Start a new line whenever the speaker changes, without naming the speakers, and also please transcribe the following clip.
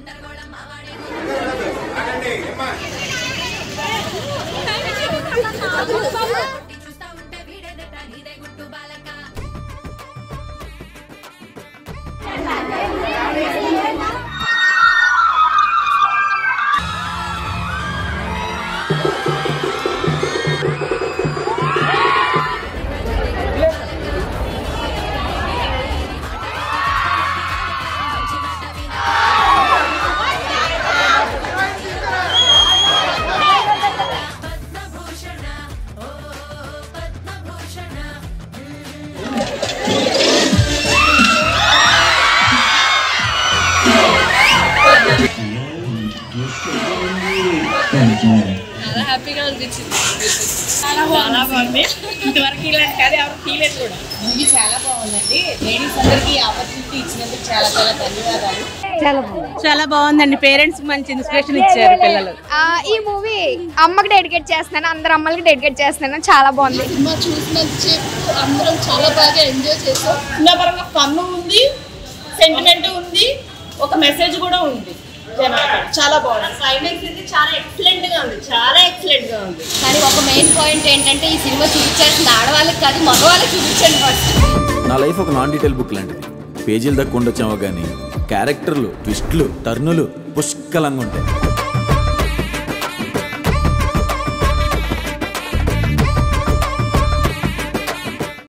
చూస్తా ఉంటే వీడేదట నీదే గుట్టు బాలక పద్మభూషణ ఓ పద్మభూషణ
చాలా హ్యాపీగా అనిపించింది చాలా బాగుంది ఇంతవరకు ఇలాంటి కాదు ఎవరు తీయలేదు కూడా
మూవీ చాలా బాగుందండి లేడీస్ అందరికీ ఆపర్చునిటీ ఇచ్చినందుకు చాలా చాలా ధన్యవాదాలు
చాలా బాగుందండి పేరెంట్స్ మంచి ఇన్స్పిరేషన్ ఇచ్చారు పిల్లలు
ఆ, ఈ మూవీ అమ్మకి డెడికేట్ చేస్తున్నాను అందరు అమ్మలకి డెడికేట్ చేస్తున్నాను చాలా బాగుంది
సినిమా చూసినంతసేపు అందరం చాలా బాగా ఎంజాయ్ చేసాం
సినిమా పరంగా ఫన్ ఉంది సెంటిమెంట్ ఉంది ఒక మెసేజ్ కూడా ఉంది జనాలు చాలా బాగుంది క్లైమాక్స్ అయితే చాలా ఎక్సలెంట్ గా ఉంది చాలా ఎక్సలెంట్ గా ఉంది
కానీ ఒక మెయిన్ పాయింట్ ఏంటంటే ఈ సినిమా చూపించాల్సిన ఆడవాళ్ళకి కాదు మగవాళ్ళకి చూపించండి ఫస్ట్
నా లైఫ్ ఒక నాన్ డీటెయిల్ బుక్ లాంటిది పేజీలు దక్కు ఉండొచ్చామో కానీ క్యారెక్టర్లు ట్విస్ట్లు టర్నులు పుష్కలంగా ఉంటాయి